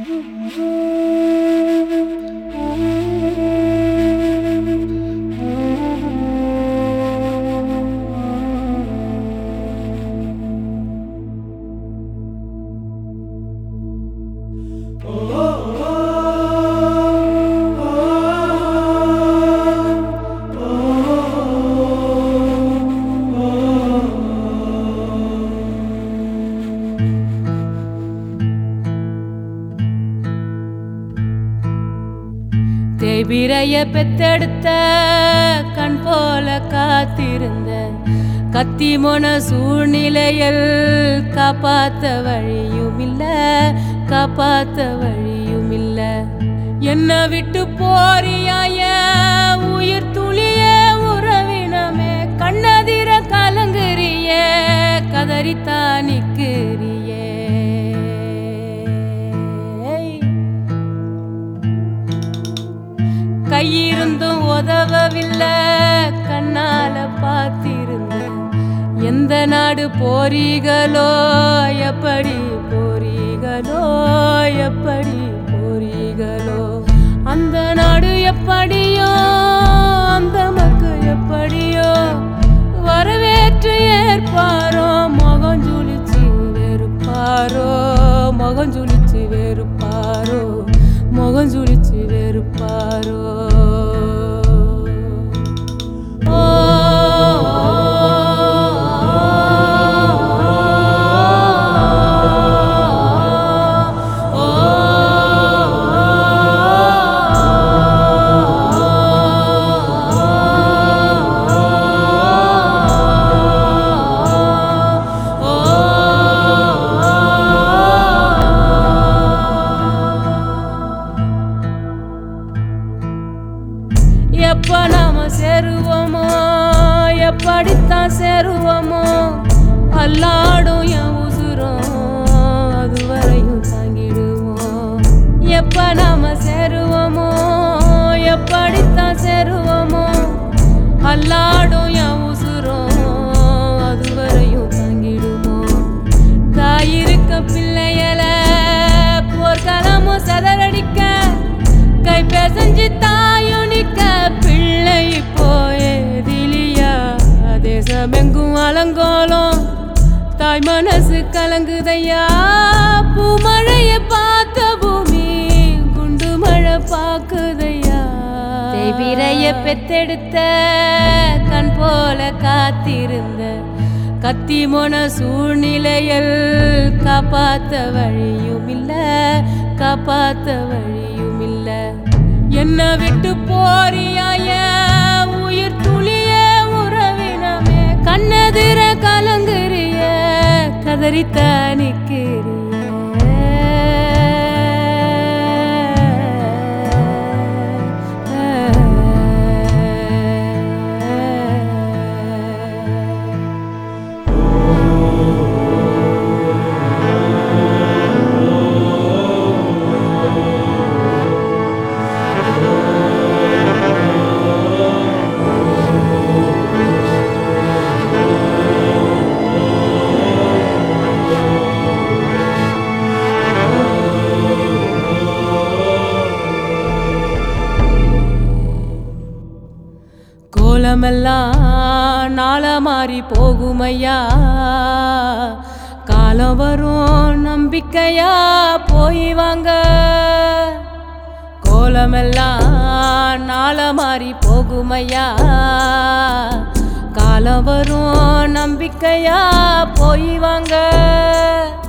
தேய்பிரைய பெத்தெடுத்த கண் போல காத்திருந்த கத்தி மொன சூழ்நிலையில் காப்பாத்த வழியும் இல்ல காப்பாத்த வழியும் இல்ல என்ன விட்டு போறியாய உயிர் துளிய உறவினமே கண்ணதிர கலங்குறிய கதறித்தான் நிற்கிறியே கையிருந்தும் உதவவில்லை கண்ணால பார்த்திருந்தேன் எந்த நாடு போறீகளோ எப்படி போறீகளோ எப்படி போறீகளோ அந்த நாடு எப்படியோ அந்த மக்கள் எப்படியோ வரவேற்று ஏற்பாரோ முகம் ஜுளிச்சு வெறுப்பாரோ முகம் ஜுளிச்சு வெறுப்பாரோ முகம் ஜுளிச்சு வெறுப்பாரோ ஓ, ஓ, எப்ப நாம சேருவோமோ எப்படித்தான் சேருவோமோ அல்லாடும் என் உசுரும் அதுவரையும் தாங்கிடுவோம் எப்ப நாம சேருவோமோ எப்படித்தான் சேருவோமோ அல்லாடும் என் உசுரும் அதுவரையும் தாங்கிடுவோம் தாயிருக்க பிள்ளையல போர்க்களமும் சதறடிக்க கை பேசஞ்சு தாயும் நிக்க பிள்ளை போயதிலியா தேசமெங்கும் அலங்கோலம் தாய் மனசு கலங்குதையா பூமழைய பார்த்த பூமி குண்டு மழை பாக்குதையா தேவிரைய பெத்தெடுத்த கண் போல காத்திருந்த கத்தி மொன சூழ்நிலையில் காப்பாத்த வழியும் இல்ல காப்பாத்த வழியும் இல்ல என்ன விட்டு போறியாய உயிர் துளிய உறவினமே கண்ணெதிர கலங்குறிய கதறித்த நிற்கிறிய கோலமெல்லாம் நாள மாறி போகுமையா காலம் வரும் நம்பிக்கையா போய் வாங்க கோலமெல்லாம் நாள மாறி போகுமையா காலம் வரும் நம்பிக்கையா போய் வாங்க